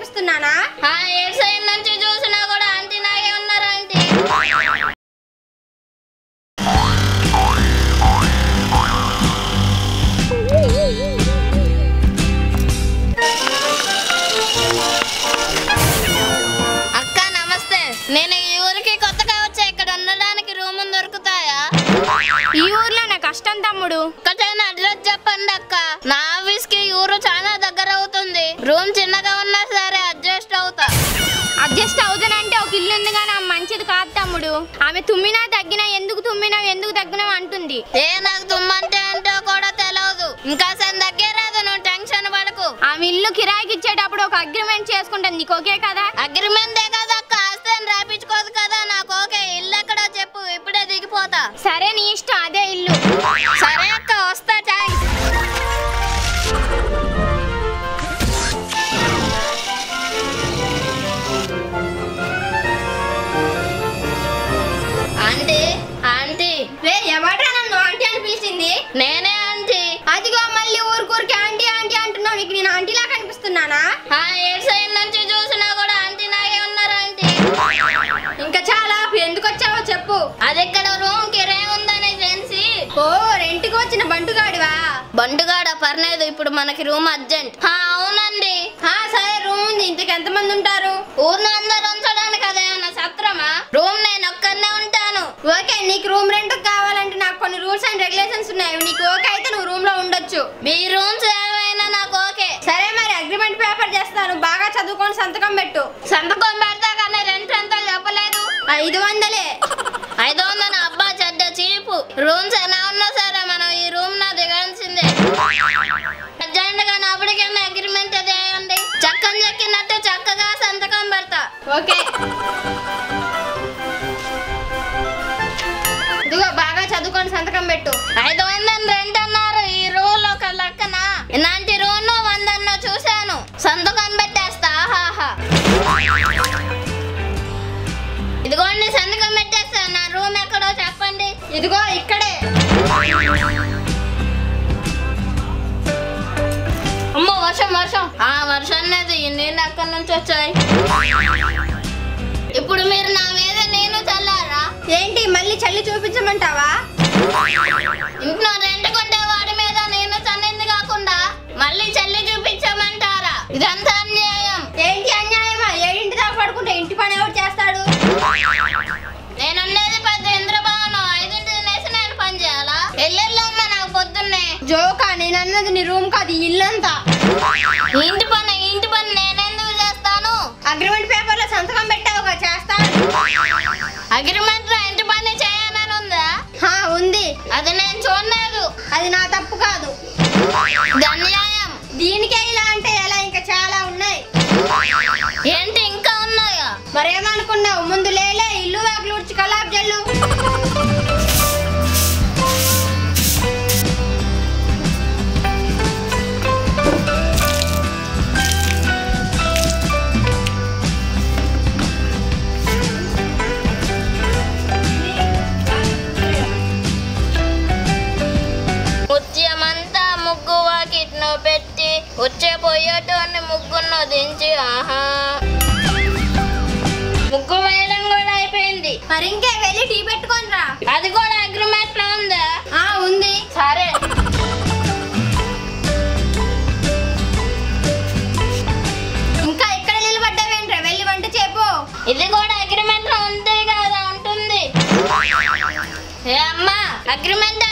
కనిపిస్తున్నానా ఆ ఏ సైడ్ నుంచి చూసినా కూడా ఆంటీ నాగే ఉన్నారు ఆంటీ అక్క నమస్తే నేను ఈ ఊరికి కొత్తగా వచ్చా ఇక్కడ ఉండడానికి రూమ్ దొరుకుతాయా ఈ ఊర్లో నా కష్టం తమ్ముడు ఒక్కటైనా అడ్రస్ చెప్పండి అక్క నా ఆఫీస్ కి ఊరు చాలా దగ్గర అవుతుంది రూమ్ చిన్నగా ఉన్నా సరే అడ్జస్ట్ అవుతా అడ్జస్ట్ అవుతానంటే ఒక ఇల్లు ఉంది కానీ ఆమె మంచిది కాదు తమ్ముడు ఆమె తుమ్మినా తగ్గినా ఎందుకు తుమ్మినావు ఎందుకు తగ్గినావు అంటుంది ఏ నాకు తుమ్మంటే ఏంటో కూడా తెలియదు ఇంకా సన్ దగ్గరాదు నువ్వు టెన్షన్ పడకు ఆమె ఇల్లు కిరాయికి ఇచ్చేటప్పుడు ఒక అగ్రిమెంట్ చేసుకుంటుంది నీకు ఓకే కదా అగ్రిమెంట్ కదా అక్క ఆస్తిని రాపించుకోదు కదా నాకు ఓకే ఇల్లు ఎక్కడో చెప్పు ఇప్పుడే దిగిపోతా సరే నీ ఇష్టం అదే ఇల్లు సరే అక్క వస్తా థ్యాంక్స్ ఆంటీ ఆంటీ రే ఎవడ్రా నన్ను ఆంటీ అని పిలిచింది నేనే ఆంటీ అదిగో మళ్ళీ ఊరికూరికి ఆంటీ ఆంటీ అంటున్నావు నీకు నేను ఆంటీలా కనిపిస్తున్నానా ఆ ఏ సైడ్ నుంచి చూసినా కూడా ఆంటీ నాగే ఉన్నారు ఆంటీ ఇంకా చాలా ఎందుకు వచ్చావో చెప్పు అది ఇక్కడ రూమ్ కిరాయి ఉందని తెలిసి ఓ రెంట్కి వచ్చిన బంటుగాడివా బండుగాడ పర్లేదు ఇప్పుడు మనకి రూమ్ అర్జెంట్ హా, అవునండి ఆ, సరే రూమ్ ఉంది ఇంతకు ఎంతమంది ఉంటారు ఊరిని అందరు ఉంచడానికి అదేమన్నా సత్రమా రూమ్ నేను ఒక్కనే ఉంటాను ఓకే నీకు రూమ్ రెంట్ కావాలంటే నాకు కొన్ని రూల్స్ అండ్ రెగ్యులేషన్స్ ఉన్నాయి నీకు ఓకే అయితే నువ్వు రూమ్ లో ఉండొచ్చు మీ రూమ్స్ ఏమైనా నాకు ఓకే సరే మరి అగ్రిమెంట్ పేపర్ చేస్తాను బాగా చదువుకొని సంతకం పెట్టు సంతకం పెడతా కానీ రెంట్ ఎంతో చెప్పలేదు ఐదు వందలే ఐదు వందల అబ్బా చెడ్డ చీపు రూమ్స్ ఎలా ఉన్నా సరే మనం ఈ రూమ్ నా దిగాల్సిందే అర్జెంట్ గా నాపడికన్నా అగ్రిమెంట్ అదేయండి చక్కని చెక్కినట్టు చక్కగా సంతకం పెడతా ఓకే ఇదిగో బాగా చదువుకొని సంతకం పెట్టు ఐదు వందలు రెంట్ అన్నారు ఈ రూల్ ఒక లెక్కన ఇలాంటి రూల్ వందన్నో చూశాను సంతకం పెట్టేస్తా ఆహాహా ఇదిగోండి సంతకం పెట్టేస్తా నా రూమ్ ఎక్కడో చెప్పండి ఇదిగో ఇక్కడే అమ్మో వర్షం వర్షం ఆ వర్షం లేదు ఈ నీళ్ళు ఎక్కడి నుంచి వచ్చాయి ఇప్పుడు మీరు నా మీద నేను చల్లారా ఏంటి మళ్ళీ చల్లి చూపించమంటావా ఇంట్లో రెంట్ కొంటే వాడి మీద నేను చల్లింది కాకుండా మళ్ళీ చల్లి చూపించమంటారా ఇదంతా అన్యాయం ఏంటి అన్యాయమా ఏడింటి దాకా పడుకుంటే ఇంటి పని ఎవరు చేస్తాడు నేను ఉండేది పెద్ద ఇంద్రభవనం ఐదింటి తినేసి నేను పని చేయాలా ఎల్లెళ్ళమ్మ నాకు పొద్దున్నే జోకా నేను అన్నది నీ రూమ్ కాదు ఈ ఇల్లంతా ఈ ఇంటి పని ఈ ఇంటి పని నేనెందుకు చేస్తాను అగ్రిమెంట్ పేపర్ లో సంతకం పెట్టావుగా చేస్తాను అగ్రిమెంట్ లో ఇంటి పని చేయాలని ఉందా హా ఉంది అది నేను చూడలేదు అది నా తప్పు కాదు ఇది అన్యాయం దీనికే ఇలా అంటే ఎలా ఇంకా చాలా ఉన్నాయి ఏంటి ఇంకా ఉన్నాయా మరేమనుకున్నావు ముందు లేలే ఇల్లు వాకిలు ఉడిచి కలాబ్ జల్లు ముత్యమంతా ముగ్గు వాకిట్ను పెట్టి వచ్చే పోయేటోని ముగ్గును దించి ఆహా ముగ్గు వేయడం కూడా అయిపోయింది మరి ఇంకే వెళ్ళి టీ పెట్టుకొని రా అది కూడా అగ్రిమెంట్ లో ఉందా ఆ ఉంది సరే ఇంకా ఇక్కడ నిలబడ్డావేంట్రా వెళ్ళి వంట చేపో ఇది కూడా అగ్రిమెంట్ లో ఉంటే కదా ఉంటుంది ఏ అమ్మా అగ్రిమెంట్